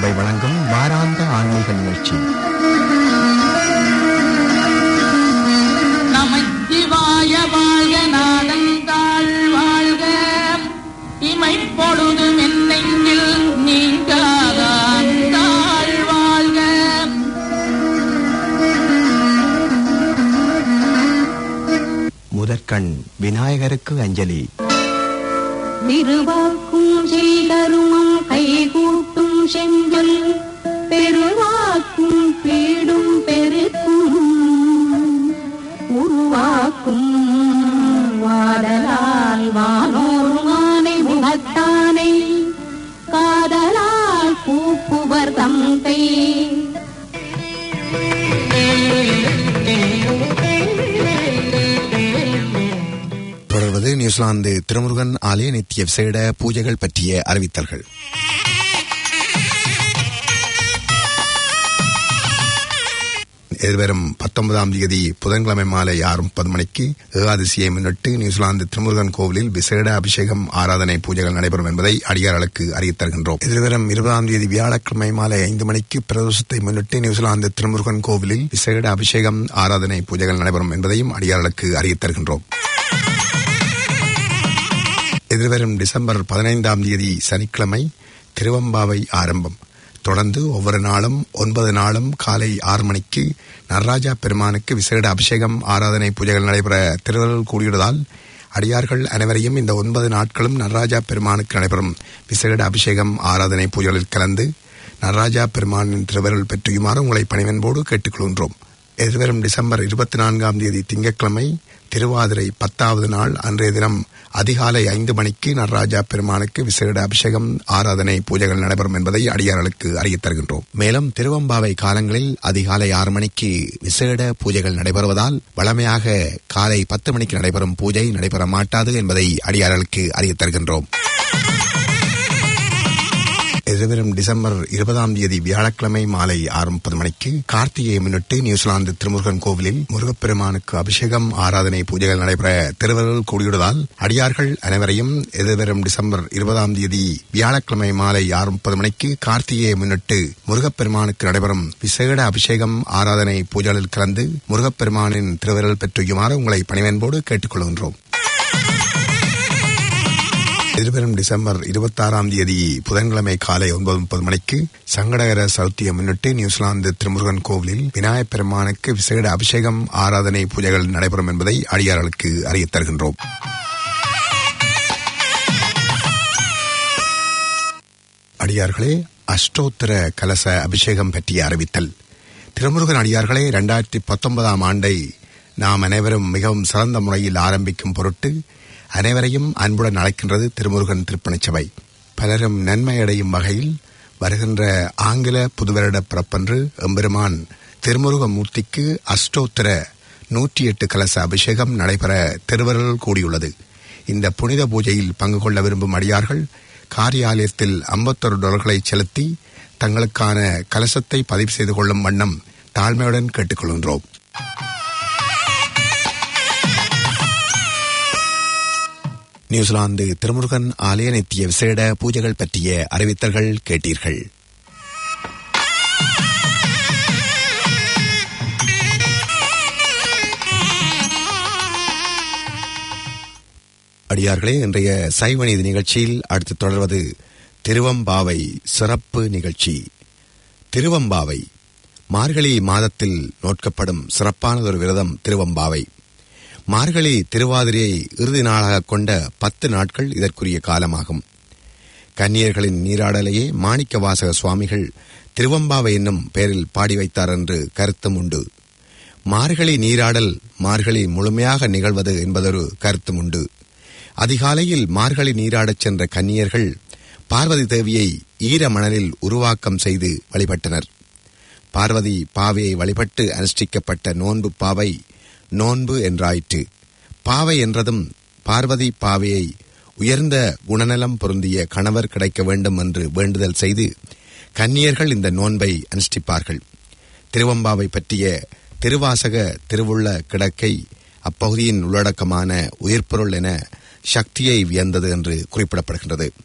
சபை வழங்கும் வாராந்த ஆன்மீக நிகழ்ச்சி நமச்சிவாய வாழ்க நாதந்தாள் வாழ்க இமைப்பொழுதும் என்னெங்கில் நீங்காதாள் வாழ்க முதற்கண் விநாயகருக்கு அஞ்சலி திருவாக்கும் செய்தருமம் கைகூட்டும் செஞ்சொல் பெருவாக்கும் பீடும் பெருக்கும் உருவாக்கும் வாடலால் வானோர் மானை முகத்தானை காதலால் பூப்புவர் தந்தை தொடர்வது நியூசிலாந்து திருமுருகன் ஆலய நித்திய விசேட பூஜைகள் பற்றிய அறிவித்தல்கள் எதிர்வரும் பத்தொன்பதாம் தேதி புதன்கிழமை மாலை ஆறு முப்பது மணிக்கு ஏகாதசியை முன்னிட்டு நியூசிலாந்து திருமுருகன் கோவிலில் விசேட அபிஷேகம் ஆராதனை பூஜைகள் நடைபெறும் என்பதை அடியார்களுக்கு அறிவித் தருகின்றோம் எதிர்வரும் இருபதாம் தேதி வியாழக்கிழமை மாலை ஐந்து மணிக்கு பிரதோஷத்தை முன்னிட்டு நியூசிலாந்து திருமுருகன் கோவிலில் விசேட அபிஷேகம் ஆராதனை பூஜைகள் நடைபெறும் என்பதையும் அடியார்களுக்கு அறிவித் தருகின்றோம் எதிர்வரும் டிசம்பர் பதினைந்தாம் தேதி சனிக்கிழமை திருவம்பாவை ஆரம்பம் தொடர்ந்து ஒவ்வொரு நாளும் ஒன்பது நாளும் காலை ஆறு மணிக்கு நடராஜா பெருமானுக்கு விசேட அபிஷேகம் ஆராதனை பூஜைகள் நடைபெற திருவள்ளுவர் கூடியுள்ளதால் அடியார்கள் அனைவரையும் இந்த ஒன்பது நாட்களும் நடராஜா பெருமானுக்கு நடைபெறும் விசேட அபிஷேகம் ஆராதனை பூஜைகளில் கலந்து நடராஜா பெருமானின் திருவருள் பெற்றியுமாறு உங்களை பணிவன்போடு கேட்டுக்கொள்கின்றோம் எதிர்வரும் டிசம்பர் இருபத்தி நான்காம் தேதி திங்கட்கிழமை திருவாதிரை பத்தாவது நாள் அன்றைய தினம் அதிகாலை ஐந்து மணிக்கு நடராஜா பெருமானுக்கு விசேட அபிஷேகம் ஆராதனை பூஜைகள் நடைபெறும் என்பதை அடியார்களுக்கு அறிவித் தருகின்றோம் மேலும் திருவம்பாவை காலங்களில் அதிகாலை ஆறு மணிக்கு விசேட பூஜைகள் நடைபெறுவதால் வழமையாக காலை பத்து மணிக்கு நடைபெறும் பூஜை நடைபெற மாட்டாது என்பதை அடியார்களுக்கு அறிவித் தருகின்றோம் எதிர்வரும் டிசம்பர் இருபதாம் தேதி வியாழக்கிழமை மாலை ஆறு முப்பது மணிக்கு கார்த்திகையை முன்னிட்டு நியூசிலாந்து திருமுருகன் கோவிலில் முருகப்பெருமானுக்கு அபிஷேகம் ஆராதனை பூஜைகள் நடைபெற திருவருள் கூடியுள்ளதால் அடியார்கள் அனைவரையும் எதிர்வரும் டிசம்பர் இருபதாம் தேதி வியாழக்கிழமை மாலை ஆறு முப்பது மணிக்கு கார்த்திகையை முன்னிட்டு முருகப்பெருமானுக்கு நடைபெறும் விசேட அபிஷேகம் ஆராதனை பூஜைகளில் கலந்து முருகப்பெருமானின் திருவருள் பெற்றுயுமாறு உங்களை பணிவன்போடு கேட்டுக்கொள்கின்றோம் எதிர்வரும் டிசம்பர் இருபத்தாறாம் தேதி புதன்கிழமை காலை ஒன்பது முப்பது மணிக்கு சங்கடகர சௌத்தியை முன்னிட்டு நியூசிலாந்து திருமுருகன் கோவிலில் விநாயகப் பெருமானுக்கு விசேட அபிஷேகம் ஆராதனை பூஜைகள் நடைபெறும் என்பதை அடியார்களுக்கு அறிவித் தருகின்றோம் அடியார்களே அஷ்டோத்திர கலச அபிஷேகம் பற்றிய அறிவித்தல் திருமுருகன் அடியார்களே இரண்டாயிரத்தி பத்தொன்பதாம் ஆண்டை நாம் அனைவரும் மிகவும் சிறந்த முறையில் ஆரம்பிக்கும் பொருட்டு அனைவரையும் அன்புடன் அழைக்கின்றது திருமுருகன் திருப்பணிச்சபை பலரும் நன்மை அடையும் வகையில் வருகின்ற ஆங்கில புதுவருட பிறப்பன்று எம்பெருமான் திருமுருகமூர்த்திக்கு அஷ்டோத்திர நூற்றி எட்டு கலச அபிஷேகம் நடைபெற திருவருள் கூடியுள்ளது இந்த புனித பூஜையில் பங்கு கொள்ள விரும்பும் அடியார்கள் காரியாலயத்தில் ஐம்பத்தொரு டாலர்களை செலுத்தி தங்களுக்கான கலசத்தை பதிவு செய்து கொள்ளும் வண்ணம் தாழ்மையுடன் கேட்டுக்கொள்கின்றோம் நியூசிலாந்து திருமுருகன் ஆலய நித்திய விசேட பூஜைகள் பற்றிய அறிவித்தல்கள் கேட்டீர்கள் அடியார்களே இன்றைய சைவ நீதி நிகழ்ச்சியில் அடுத்து தொடர்வது திருவம்பாவை சிறப்பு நிகழ்ச்சி திருவம்பாவை மார்கழி மாதத்தில் நோட்கப்படும் சிறப்பானதொரு விரதம் திருவம்பாவை மார்கழி திருவாதிரையை இறுதி நாளாக கொண்ட பத்து நாட்கள் இதற்குரிய காலமாகும் கன்னியர்களின் நீராடலையே மாணிக்க வாசக சுவாமிகள் திருவம்பாவை என்னும் பெயரில் பாடி வைத்தார் என்று கருத்தும் உண்டு மார்கழி நீராடல் மார்கழி முழுமையாக நிகழ்வது என்பதொரு கருத்தும் உண்டு அதிகாலையில் மார்கழி நீராடச் சென்ற கன்னியர்கள் பார்வதி தேவியை ஈர மணலில் உருவாக்கம் செய்து வழிபட்டனர் பார்வதி பாவையை வழிபட்டு அனுஷ்டிக்கப்பட்ட நோன்பு பாவை நோன்பு என்றாயிற்று பாவை என்றதும் பார்வதி பாவையை உயர்ந்த குணநலம் பொருந்திய கணவர் கிடைக்க வேண்டும் என்று வேண்டுதல் செய்து கன்னியர்கள் இந்த நோன்பை அனுஷ்டிப்பார்கள் திருவம்பாவை பற்றிய திருவாசக திருவுள்ள கிடக்கை அப்பகுதியின் உள்ளடக்கமான உயிர்ப்பொருள் என சக்தியை வியந்தது என்று குறிப்பிடப்படுகின்றது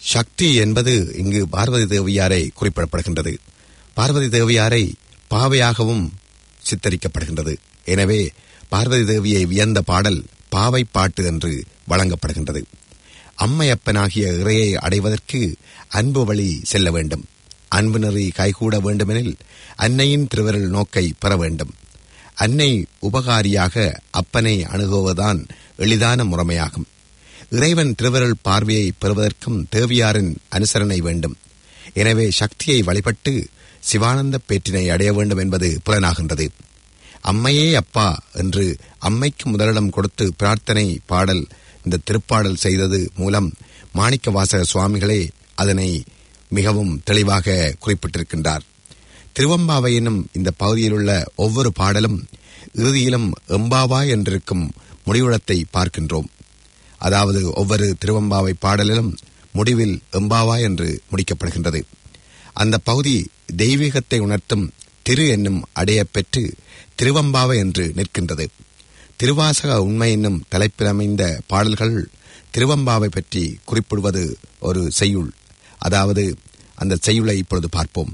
சக்தி என்பது இங்கு பார்வதி தேவியாரை குறிப்பிடப்படுகின்றது பார்வதி தேவியாரை பாவையாகவும் சித்தரிக்கப்படுகின்றது எனவே பார்வதி தேவியை வியந்த பாடல் பாவை பாட்டு என்று வழங்கப்படுகின்றது அம்மையப்பனாகிய இறையை அடைவதற்கு அன்பு வழி செல்ல வேண்டும் அன்பு நெறி கைகூட வேண்டுமெனில் அன்னையின் திருவிரல் நோக்கை பெற வேண்டும் அன்னை உபகாரியாக அப்பனை அணுகுவதுதான் எளிதான முறைமையாகும் இறைவன் திருவிரல் பார்வையை பெறுவதற்கும் தேவியாரின் அனுசரணை வேண்டும் எனவே சக்தியை வழிபட்டு சிவானந்த பேற்றினை அடைய வேண்டும் என்பது புலனாகின்றது அம்மையே அப்பா என்று அம்மைக்கு முதலிடம் கொடுத்து பிரார்த்தனை பாடல் இந்த திருப்பாடல் செய்தது மூலம் மாணிக்க வாசக சுவாமிகளே அதனை மிகவும் தெளிவாக குறிப்பிட்டிருக்கின்றார் திருவம்பாவை என்னும் இந்த பகுதியில் உள்ள ஒவ்வொரு பாடலும் இறுதியிலும் எம்பாவாய் என்றிருக்கும் முடிவுளத்தை பார்க்கின்றோம் அதாவது ஒவ்வொரு திருவம்பாவை பாடலிலும் முடிவில் எம்பாவாய் என்று முடிக்கப்படுகின்றது அந்த பகுதி தெய்வீகத்தை உணர்த்தும் திரு என்னும் அடையப் பெற்று திருவம்பாவை என்று நிற்கின்றது திருவாசக உண்மை என்னும் தலைப்பில் அமைந்த பாடல்கள் திருவம்பாவை பற்றி குறிப்பிடுவது ஒரு செய்யுள் அதாவது அந்த செய்யுளை இப்பொழுது பார்ப்போம்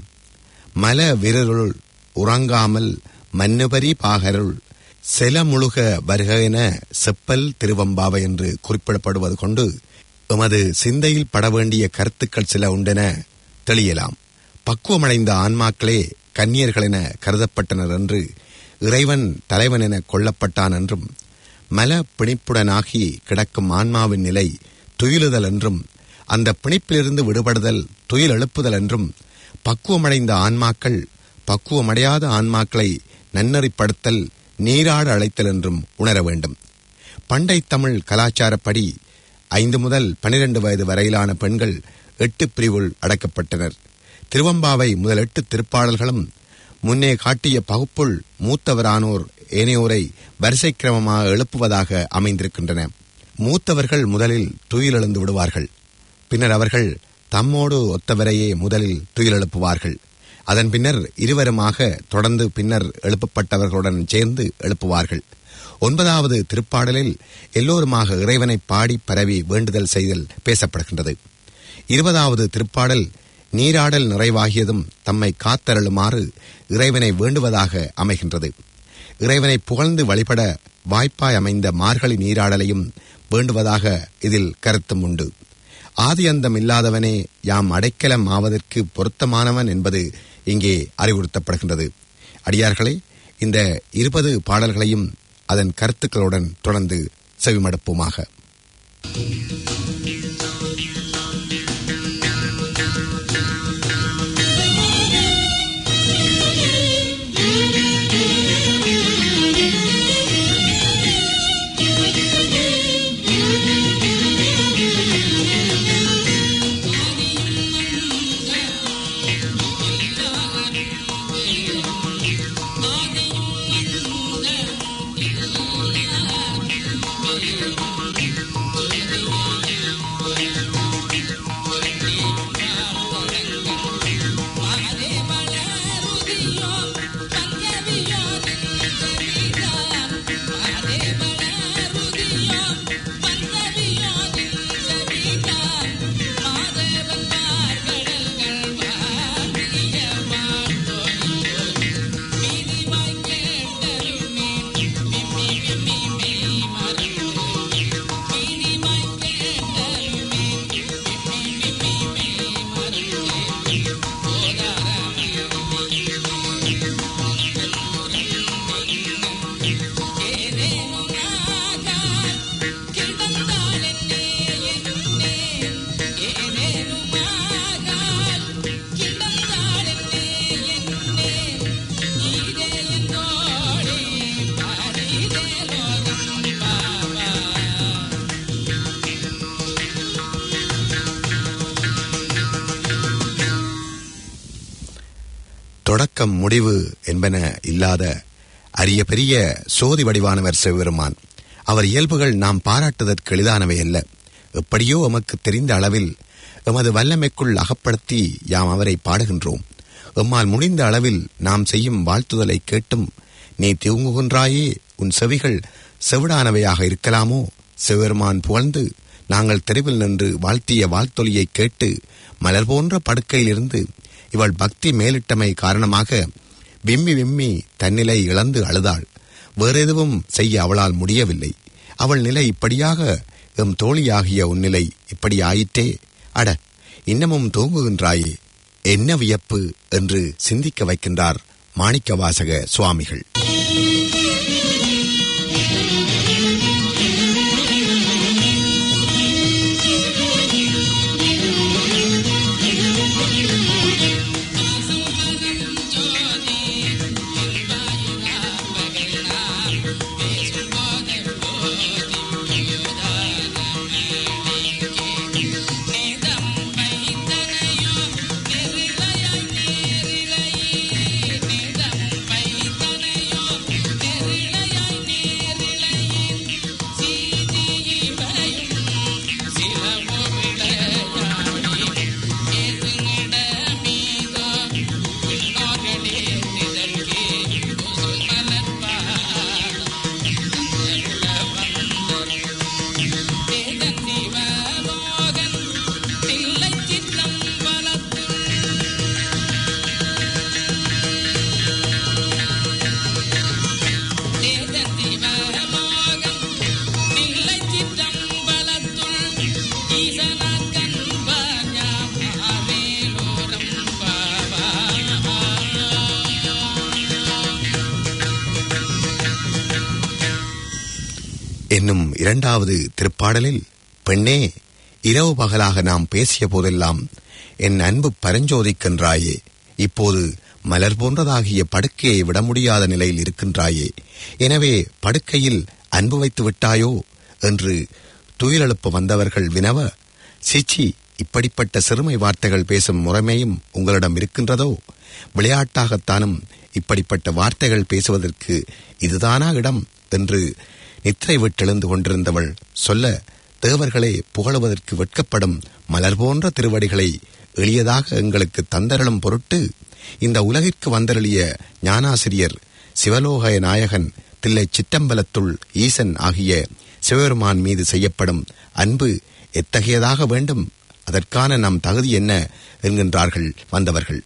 மல வீரருள் உறங்காமல் மன்னுபரி பாகருள் செல முழுக வருக என செப்பல் திருவம்பாவை என்று குறிப்பிடப்படுவது கொண்டு எமது சிந்தையில் பட வேண்டிய கருத்துக்கள் சில உண்டென தெளியலாம் பக்குவமடைந்த ஆன்மாக்களே கன்னியர்கள் என கருதப்பட்டனர் என்று இறைவன் தலைவன் என கொல்லப்பட்டான் என்றும் மல பிணிப்புடனாகி கிடக்கும் ஆன்மாவின் நிலை துயிலுதல் என்றும் அந்த பிணிப்பிலிருந்து விடுபடுதல் துயில் எழுப்புதல் என்றும் பக்குவமடைந்த ஆன்மாக்கள் பக்குவமடையாத ஆன்மாக்களை நன்னறிப்படுத்தல் நீராட அழைத்தல் என்றும் உணர வேண்டும் பண்டை தமிழ் கலாச்சாரப்படி ஐந்து முதல் பனிரெண்டு வயது வரையிலான பெண்கள் எட்டு பிரிவுள் அடக்கப்பட்டனர் திருவம்பாவை முதல் எட்டு திருப்பாடல்களும் முன்னே காட்டிய பகுப்புள் மூத்தவரானோர் ஏனையோரை வரிசை கிரமமாக எழுப்புவதாக அமைந்திருக்கின்றன மூத்தவர்கள் முதலில் துயிலெழுந்து விடுவார்கள் பின்னர் அவர்கள் தம்மோடு ஒத்தவரையே முதலில் துயில் எழுப்புவார்கள் அதன் பின்னர் இருவருமாக தொடர்ந்து பின்னர் எழுப்பப்பட்டவர்களுடன் சேர்ந்து எழுப்புவார்கள் ஒன்பதாவது திருப்பாடலில் எல்லோருமாக இறைவனை பாடி பரவி வேண்டுதல் செய்தல் பேசப்படுகின்றது இருபதாவது திருப்பாடல் நீராடல் நிறைவாகியதும் தம்மை காத்தருளுமாறு இறைவனை வேண்டுவதாக அமைகின்றது இறைவனை புகழ்ந்து வழிபட வாய்ப்பாய் அமைந்த மார்கழி நீராடலையும் வேண்டுவதாக இதில் கருத்தும் உண்டு ஆதி அந்தம் இல்லாதவனே யாம் அடைக்கலம் ஆவதற்கு பொருத்தமானவன் என்பது இங்கே அறிவுறுத்தப்படுகின்றது அடியார்களே இந்த இருபது பாடல்களையும் அதன் கருத்துக்களுடன் தொடர்ந்து செவிமடுப்போமாக தொடக்கம் முடிவு என்பன இல்லாத அரிய பெரிய சோதி வடிவானவர் சிவபெருமான் அவர் இயல்புகள் நாம் பாராட்டுவதற்கு எளிதானவை அல்ல எப்படியோ எமக்கு தெரிந்த அளவில் எமது வல்லமைக்குள் அகப்படுத்தி யாம் அவரை பாடுகின்றோம் எம்மால் முடிந்த அளவில் நாம் செய்யும் வாழ்த்துதலை கேட்டும் நீ தூங்குகின்றாயே உன் செவிகள் செவிடானவையாக இருக்கலாமோ சிவபெருமான் புகழ்ந்து நாங்கள் தெருவில் நின்று வாழ்த்திய வாழ்த்தொலியை கேட்டு மலர் போன்ற படுக்கையிலிருந்து இவள் பக்தி மேலிட்டமை காரணமாக விம்மி விம்மி தன்னிலை இழந்து அழுதாள் வேறெதுவும் செய்ய அவளால் முடியவில்லை அவள் நிலை இப்படியாக எம் தோழியாகிய உன் நிலை இப்படி ஆயிற்றே அட இன்னமும் தூங்குகின்றாயே என்ன வியப்பு என்று சிந்திக்க வைக்கின்றார் மாணிக்கவாசக சுவாமிகள் என்னும் இரண்டாவது திருப்பாடலில் பெண்ணே இரவு பகலாக நாம் பேசிய போதெல்லாம் என் அன்பு பரஞ்சோதிக்கின்றாயே இப்போது மலர் போன்றதாகிய படுக்கையை விட முடியாத நிலையில் இருக்கின்றாயே எனவே படுக்கையில் அன்பு வைத்து விட்டாயோ என்று துயிலெழுப்ப வந்தவர்கள் வினவ சிச்சி இப்படிப்பட்ட சிறுமை வார்த்தைகள் பேசும் முறைமையும் உங்களிடம் இருக்கின்றதோ விளையாட்டாகத்தானும் இப்படிப்பட்ட வார்த்தைகள் பேசுவதற்கு இதுதானா இடம் என்று நித்திரை விட்டெழுந்து கொண்டிருந்தவள் சொல்ல தேவர்களே புகழுவதற்கு வெட்கப்படும் மலர் போன்ற திருவடிகளை எளியதாக எங்களுக்கு தந்தரலும் பொருட்டு இந்த உலகிற்கு வந்தருளிய ஞானாசிரியர் சிவலோக நாயகன் தில்லை சிற்றம்பலத்துள் ஈசன் ஆகிய சிவபெருமான் மீது செய்யப்படும் அன்பு எத்தகையதாக வேண்டும் அதற்கான நம் தகுதி என்ன என்கின்றார்கள் வந்தவர்கள்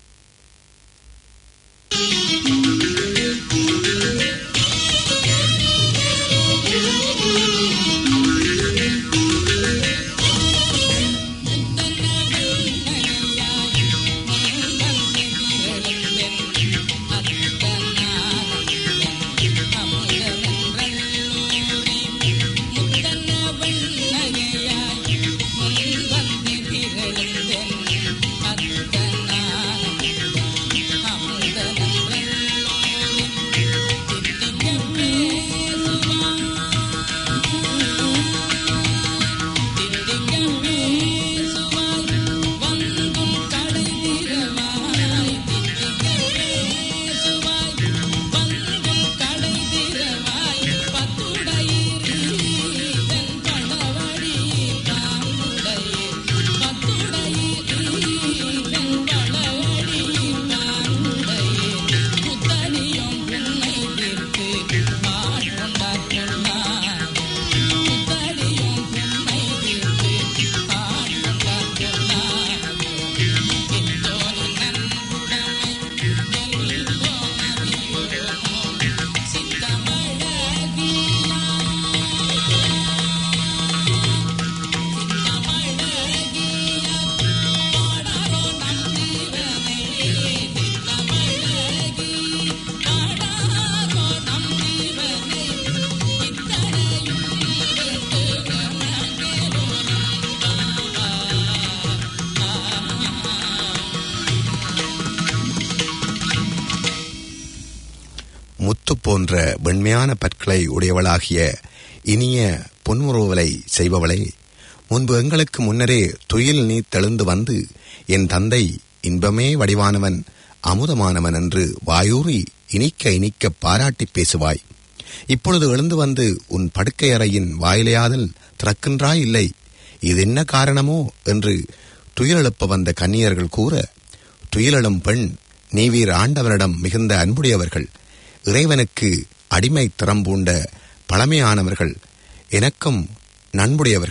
முத்து போன்ற வெண்மையான பற்களை உடையவளாகிய இனிய பொன்முறுவலை செய்பவளே முன்பு எங்களுக்கு முன்னரே துயில் நீ தெளிந்து வந்து என் தந்தை இன்பமே வடிவானவன் அமுதமானவன் என்று வாயூறி இனிக்க இனிக்க பாராட்டிப் பேசுவாய் இப்பொழுது எழுந்து வந்து உன் படுக்கை அறையின் வாயிலையாதல் திறக்கின்றாய் இல்லை இது என்ன காரணமோ என்று துயிலெழுப்ப வந்த கன்னியர்கள் கூற துயிலெழும் பெண் நீவீர் ஆண்டவனிடம் மிகுந்த அன்புடையவர்கள் இறைவனுக்கு அடிமை திறம்பூண்ட பழமையானவர்கள் எனக்கும் நண்புடையவர்கள்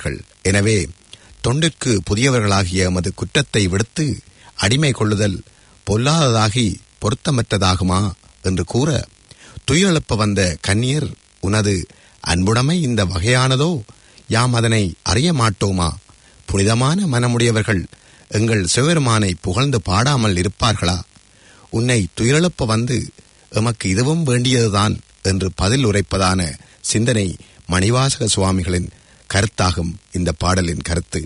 எனவே தொண்டிற்கு புதியவர்களாகிய எமது குற்றத்தை விடுத்து அடிமை கொள்ளுதல் பொல்லாததாகி பொருத்தமற்றதாகுமா என்று கூற துயிலெழுப்ப வந்த கன்னியர் உனது அன்புடைமை இந்த வகையானதோ யாம் அதனை அறிய மாட்டோமா புனிதமான மனமுடையவர்கள் எங்கள் சிவபெருமானை புகழ்ந்து பாடாமல் இருப்பார்களா உன்னை துயிலெழுப்ப வந்து எமக்கு இதுவும் வேண்டியதுதான் என்று பதில் உரைப்பதான சிந்தனை மணிவாசக சுவாமிகளின் கருத்தாகும் இந்த பாடலின் கருத்து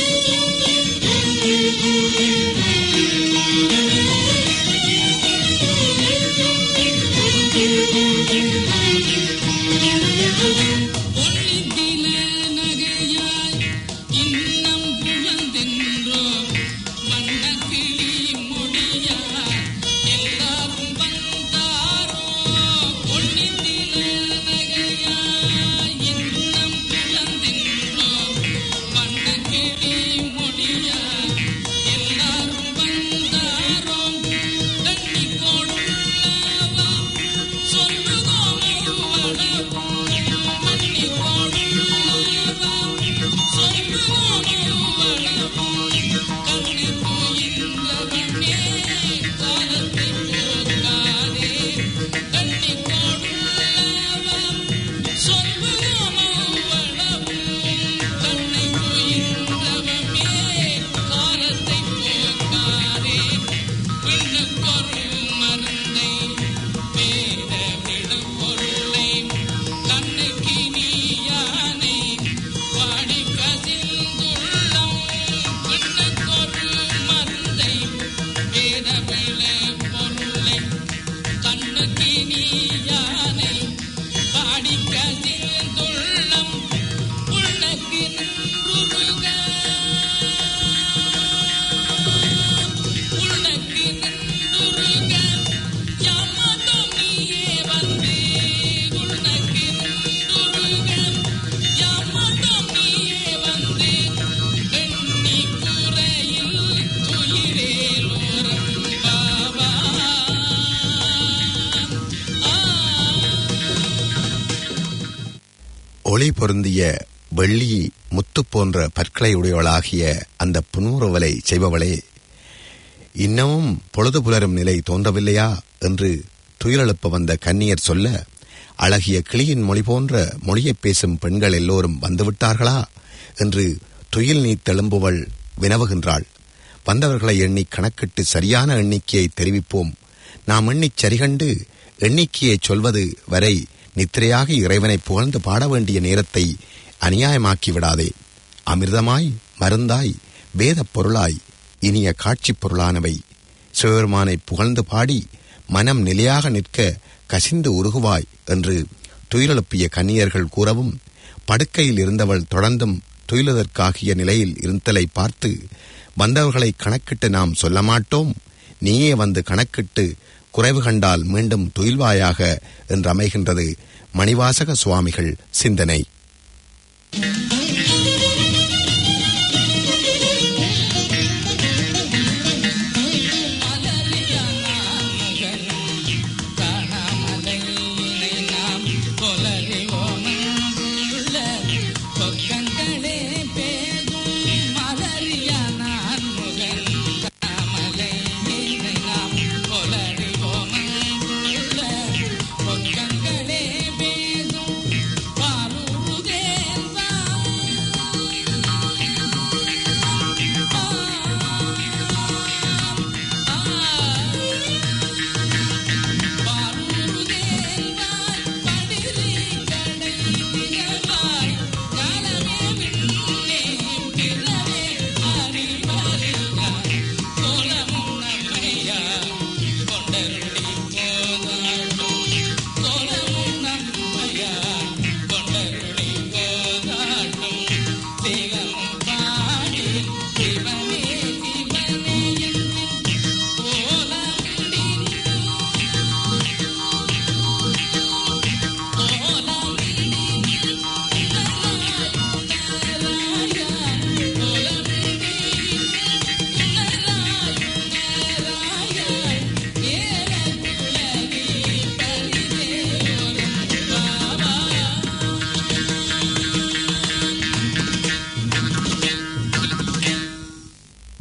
பொன்னிதில நகையாய் இன்னம் புலந்தென்றோ வண்ணக்கிளி முடியாய் எல்லாரும் வந்தாரோ பொன்னிதில நகையாய் இன்னம் புலந்தென்றோ வண்ணக்கிளி முடியாய் எல்லாரும் வந்தாரோ தண்ணி கோடுள்ளவா சொல்லுவோம் வளவும் மண்ணி கோடுள்ளவா சொல்லுவோம் வளவும் கண்ணி போயின்றவனே காலத்தை போக்காதே கண்ணி கோடுள்ளவா சொல்லுவோம் வளவும் கண்ணை போயின்றவனே காலத்தை போக்காதே விண்ணுக்கொரு மருந்தை வேத விடும் பொருளை கண்ணுக்கு நீயானை வாடி கசிந்துள்ளம் விண்ணுக்கொரு மருந்தை வேத விள பொருளை கண்ணுக்கு நீயானை வாடி கசிந்துள்ளம் உனக்கு நின்றுருக உனக்கு நின்றுருக யாமதம் நீயே வந்து உனக்கு நின்றுருக யாமதம் நீயே வந்து எண்ணி குறையில் துயிரேலோரம் பாவா ஆ ஒளி பொருந்திய வெள்ளி முத்து போன்ற பற்களை உடையவளாகிய அந்த புன்முறுவலை செய்பவளே இன்னமும் பொழுது புலரும் நிலை தோன்றவில்லையா என்று துயிலெழுப்ப வந்த கன்னியர் சொல்ல அழகிய கிளியின் மொழி போன்ற மொழியைப் பேசும் பெண்கள் எல்லோரும் வந்துவிட்டார்களா என்று துயில் நீ தெளும்புவள் வினவுகின்றாள் வந்தவர்களை எண்ணி கணக்கிட்டு சரியான எண்ணிக்கையை தெரிவிப்போம் நாம் எண்ணிச் சரிகண்டு எண்ணிக்கையை சொல்வது வரை நித்திரையாக இறைவனை புகழ்ந்து பாட வேண்டிய நேரத்தை அநியாயமாக்கி விடாதே அமிர்தமாய் மருந்தாய் வேதப் பொருளாய் இனிய காட்சிப் பொருளானவை சிவபெருமானை புகழ்ந்து பாடி மனம் நிலையாக நிற்க கசிந்து உருகுவாய் என்று துயிலெழுப்பிய கன்னியர்கள் கூறவும் படுக்கையில் இருந்தவள் தொடர்ந்தும் துயிலுதற்காகிய நிலையில் இருந்தலை பார்த்து வந்தவர்களை கணக்கிட்டு நாம் சொல்ல மாட்டோம் நீயே வந்து கணக்கிட்டு குறைவு கண்டால் மீண்டும் துயில்வாயாக என்று அமைகின்றது மணிவாசக சுவாமிகள் சிந்தனை பொக்கங்களே பேசும் பாருதேவா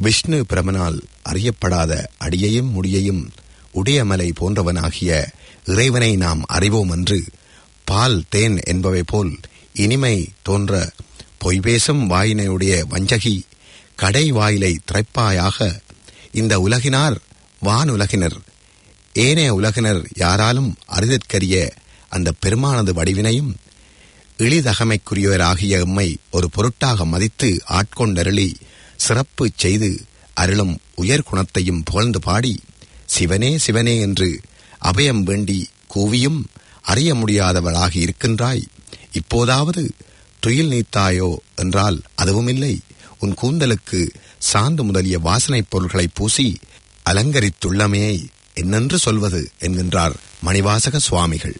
விஷ்ணு பிரமனால் அறியப்படாத அடியையும் முடியையும் உடையமலை போன்றவனாகிய இறைவனை நாம் அறிவோம் என்று பால் தேன் என்பவை போல் இனிமை தோன்ற பொய்பேசும் வாயினையுடைய வஞ்சகி கடை வாயிலை திரைப்பாயாக இந்த உலகினார் வானுலகினர் ஏனைய உலகினர் யாராலும் அறிதற்கரிய அந்த பெருமானது வடிவினையும் இழிதகமைக்குரியவராகிய எம்மை ஒரு பொருட்டாக மதித்து ஆட்கொண்டருளி சிறப்பு செய்து அருளும் உயர் குணத்தையும் புகழ்ந்து பாடி சிவனே சிவனே என்று அபயம் வேண்டி கூவியும் அறிய முடியாதவளாகி இருக்கின்றாய் இப்போதாவது துயில் நீத்தாயோ என்றால் அதுவுமில்லை உன் கூந்தலுக்கு சாந்து முதலிய வாசனைப் பொருள்களை பூசி அலங்கரித்துள்ளமே என்னென்று சொல்வது என்கின்றார் மணிவாசக சுவாமிகள்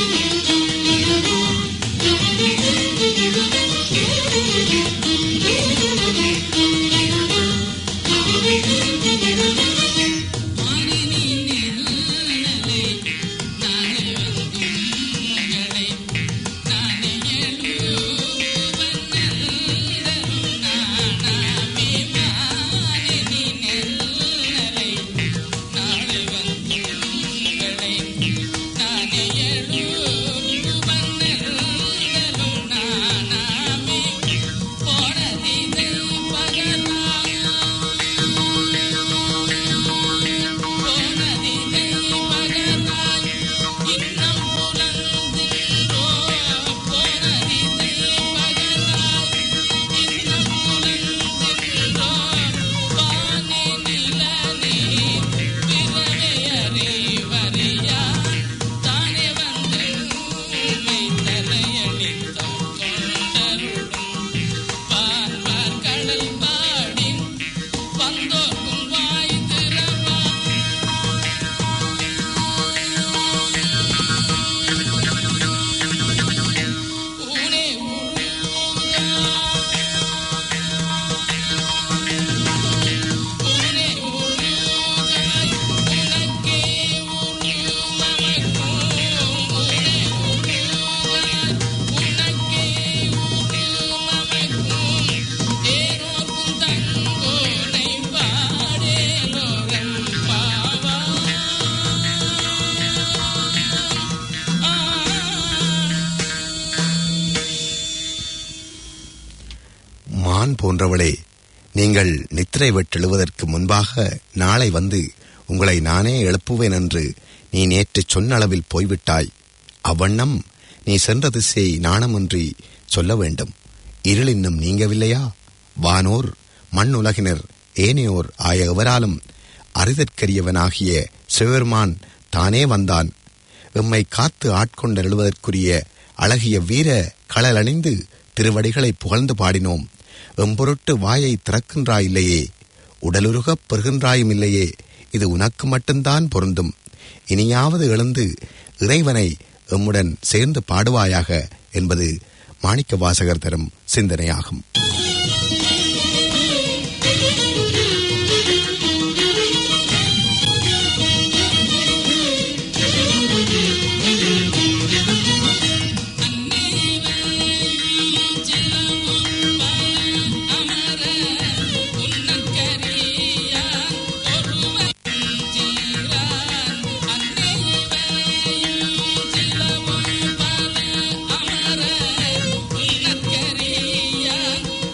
மான் போன்றவளே நீங்கள் நித்திரை விட்டெழுவதற்கு முன்பாக நாளை வந்து உங்களை நானே எழுப்புவேன் என்று நீ நேற்று சொன்ன அளவில் போய்விட்டாய் அவ்வண்ணம் நீ சென்ற திசையை நாணமின்றி சொல்ல வேண்டும் இருள் இன்னும் நீங்கவில்லையா வானோர் மண் உலகினர் ஏனையோர் ஆய எவராலும் அறிதற்கரியவனாகிய சிவபெருமான் தானே வந்தான் எம்மை காத்து ஆட்கொண்டருளுவதற்குரிய அழகிய வீர களலணிந்து திருவடிகளை புகழ்ந்து பாடினோம் எம்பொருட்டு வாயை திறக்கின்றாயில்லையே உடலுருகப் பெறுகின்றாயும் இல்லையே இது உனக்கு மட்டும்தான் பொருந்தும் இனியாவது எழுந்து இறைவனை எம்முடன் சேர்ந்து பாடுவாயாக என்பது மாணிக்க வாசகர் தரும் சிந்தனையாகும் அன்னே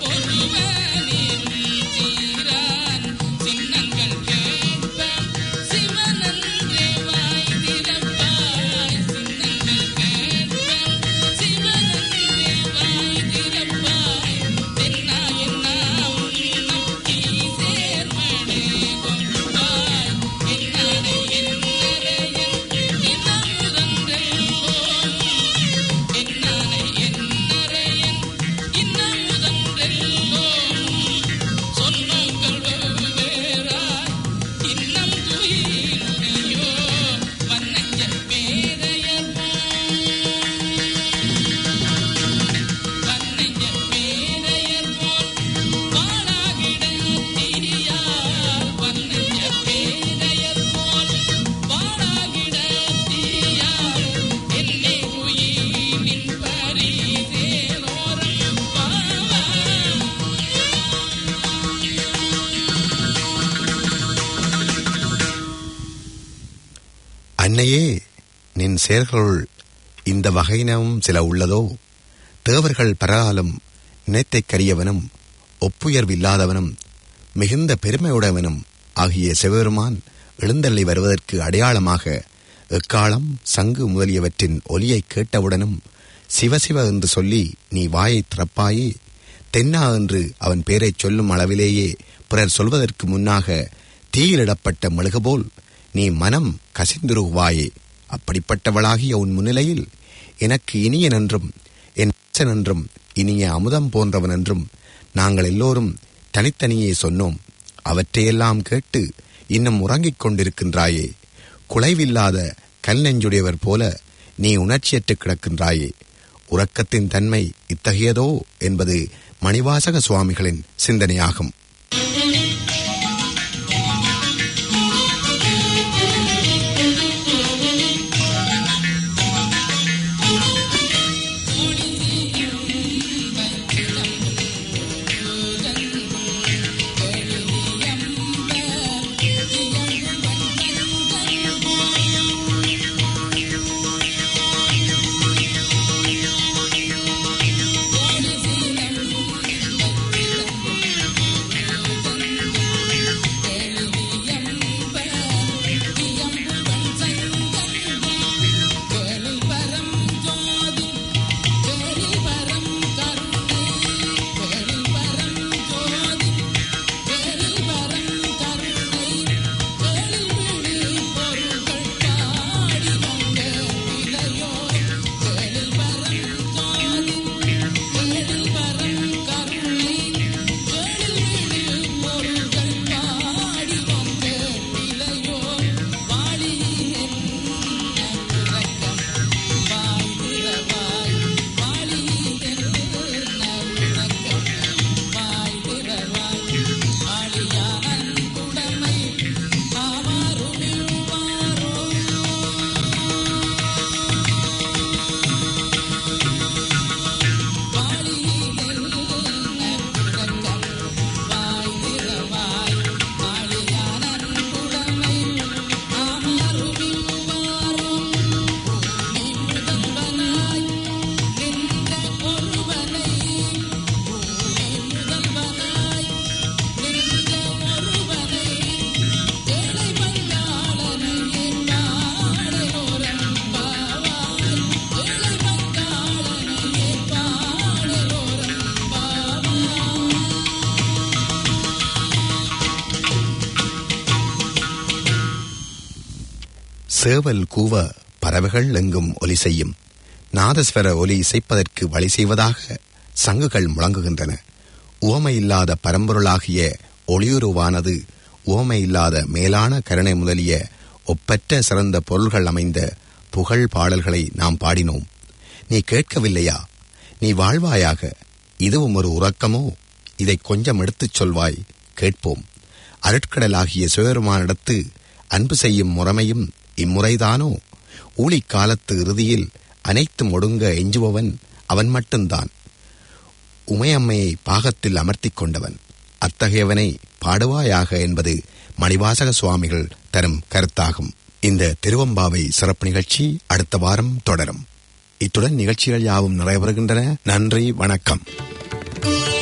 அன்னையே நின் செயல்களுள் இந்த வகையினவும் சில உள்ளதோ தேவர்கள் பரகாலம் நினைத்தைக் கரியவனும் ஒப்புயர்வில்லாதவனும் மிகுந்த பெருமையுடையவனும் ஆகிய சிவபெருமான் எழுந்தள்ளி வருவதற்கு அடையாளமாக எக்காலம் சங்கு முதலியவற்றின் ஒலியைக் கேட்டவுடனும் சிவசிவ என்று சொல்லி நீ வாயைத் திறப்பாயே தென்னா என்று அவன் பேரைச் சொல்லும் அளவிலேயே பிறர் சொல்வதற்கு முன்னாக தீயிலிடப்பட்ட மெழுகு போல் நீ மனம் கசிந்துருவாயே அப்படிப்பட்டவளாகிய உன் முன்னிலையில் எனக்கு இனியன் என்றும் என் நேசன் என்றும் இனிய அமுதம் போன்றவன் என்றும் நாங்கள் எல்லோரும் தனித்தனியே சொன்னோம் அவற்றையெல்லாம் கேட்டு இன்னும் உறங்கிக் கொண்டிருக்கின்றாயே குலைவில்லாத கல் நெஞ்சுடையவர் போல நீ உணர்ச்சியற்று கிடக்கின்றாயே உறக்கத்தின் தன்மை இத்தகையதோ என்பது மணிவாசக சுவாமிகளின் சிந்தனையாகும் சேவல் கூவ பறவைகள் எங்கும் ஒலி செய்யும் நாதஸ்வர ஒலி இசைப்பதற்கு வழி செய்வதாக சங்குகள் முழங்குகின்றன உவமையில்லாத பரம்பொருளாகிய ஒளியுருவானது உவமையில்லாத மேலான கருணை முதலிய ஒப்பற்ற சிறந்த பொருள்கள் அமைந்த புகழ் பாடல்களை நாம் பாடினோம் நீ கேட்கவில்லையா நீ வாழ்வாயாக இதுவும் ஒரு உறக்கமோ இதை கொஞ்சம் எடுத்துச் சொல்வாய் கேட்போம் அருட்கடலாகிய சிவபெருமானிடத்து அன்பு செய்யும் முறைமையும் இம்முறைதானோ ஊழிக் காலத்து இறுதியில் அனைத்தும் ஒடுங்க எஞ்சுபவன் அவன் மட்டும்தான் உமையம்மையை பாகத்தில் அமர்த்திக் கொண்டவன் அத்தகையவனை பாடுவாயாக என்பது மணிவாசக சுவாமிகள் தரும் கருத்தாகும் இந்த திருவம்பாவை சிறப்பு நிகழ்ச்சி அடுத்த வாரம் தொடரும் இத்துடன் நிகழ்ச்சிகள் யாவும் நிறைவேறுகின்றன நன்றி வணக்கம்